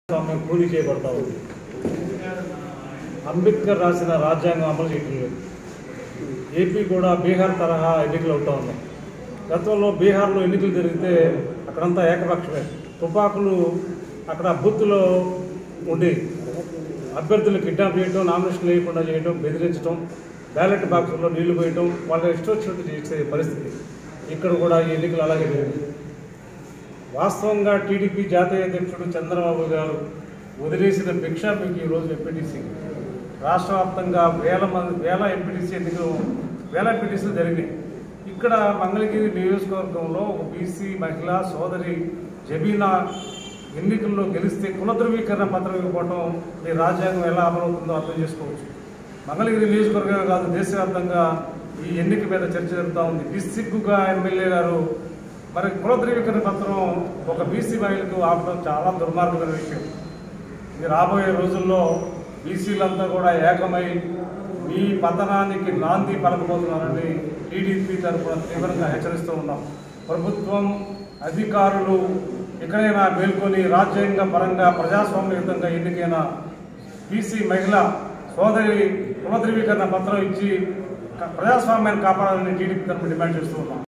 స్వామ్యం కూలీ చేయబడతా ఉంది అంబేద్కర్ రాసిన రాజ్యాంగం అమలు చేయటం లేదు ఏపీ కూడా బీహార్ తరహా ఎన్నికలు అవుతా ఉన్నాయి గతంలో బీహార్లో ఎన్నికలు జరిగితే అక్కడంతా ఏకపక్షమే తుపాకులు అక్కడ బూత్లో ఉండి అభ్యర్థులు కిడ్నాప్ చేయడం నామినేషన్ వేయకుండా చేయడం బెదిరించడం బ్యాలెట్ బాక్సుల్లో నీళ్లు పోయటం వాళ్ళ ఇష్టం వచ్చినట్టు చేసే పరిస్థితి ఇక్కడ కూడా ఈ ఎన్నికలు అలాగే జరిగింది వాస్తవంగా టీడీపీ జాతీయ అధ్యక్షుడు చంద్రబాబు గారు వదిలేసిన భిక్ష మీకు ఈరోజు ఎంపీటీసీ రాష్ట్ర వ్యాప్తంగా వేల మంది వేల ఎంపీటీసీ ఎన్నికలు వేల ఎంపీటీసీలు జరిగినాయి ఇక్కడ మంగళగిరి నియోజకవర్గంలో ఒక బీసీ మహిళ సోదరి జబీనా ఎన్నికల్లో గెలిస్తే కుల ధృవీకరణ పత్రం ఇవ్వడం ఈ రాజ్యాంగం ఎలా అమలవుతుందో అర్థం చేసుకోవచ్చు మంగళగిరి నియోజకవర్గమే కాదు దేశవ్యాప్తంగా ఈ ఎన్నిక మీద చర్చ జరుగుతూ ఉంది నిస్సిగ్గుగా ఎమ్మెల్యే గారు మరి కుల ధృవీకరణ పత్రం ఒక బీసీ మహిళకు ఆపడం చాలా దుర్మార్గమైన విషయం ఇది రాబోయే రోజుల్లో బీసీలంతా కూడా ఏకమై మీ పతనానికి నాంది పలకబోతున్నారని టీడీపీ తరఫున తీవ్రంగా హెచ్చరిస్తూ ఉన్నాం ప్రభుత్వం అధికారులు ఎక్కడైనా మేల్కొని రాజ్యాంగ పరంగా ప్రజాస్వామ్యయుతంగా ఎన్నికైన బీసీ మహిళ సోదరి కుల ధృవీకరణ పత్రం ఇచ్చి ప్రజాస్వామ్యాన్ని కాపాడాలని టీడీపీ తరఫున డిమాండ్ చేస్తూ ఉన్నాం